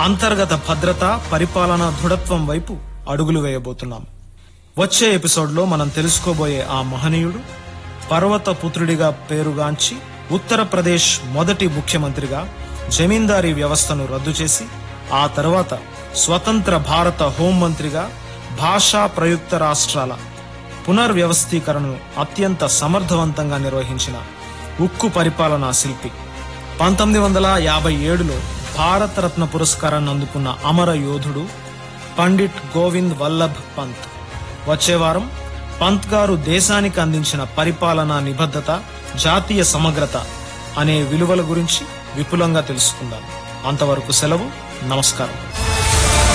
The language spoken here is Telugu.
అంతర్గత భద్రత పరిపాలన దృఢత్వం వైపు అడుగులు వేయబోతున్నాం వచ్చే ఎపిసోడ్లో మనం తెలుసుకోబోయే ఆ మహనీయుడు పర్వత పుత్రుడిగా పేరుగాంచి ఉత్తరప్రదేశ్ మొదటి ముఖ్యమంత్రిగా జమీందారీ వ్యవస్థను రద్దు చేసి ఆ తర్వాత స్వతంత్ర భారత హోంమంత్రిగా భాషా ప్రయుక్త రాష్ట్రాల పునర్వ్యవస్థీకరణను అత్యంత సమర్థవంతంగా నిర్వహించిన ఉక్కు పరిపాలనా శిల్పి పంతొమ్మిది వందల యాభై ఏడులో భారతరత్న పురస్కారాన్ని అందుకున్న అమర యోధుడు పండిట్ గోవింద్ వల్లభ్ పంత్ వచ్చే వారం పంత్ గారు దేశానికి అందించిన పరిపాలనా నిబద్ధత జాతీయ సమగ్రత అనే విలువల గురించి విపులంగా తెలుసుకుందాం అంతవరకు సెలవు నమస్కారం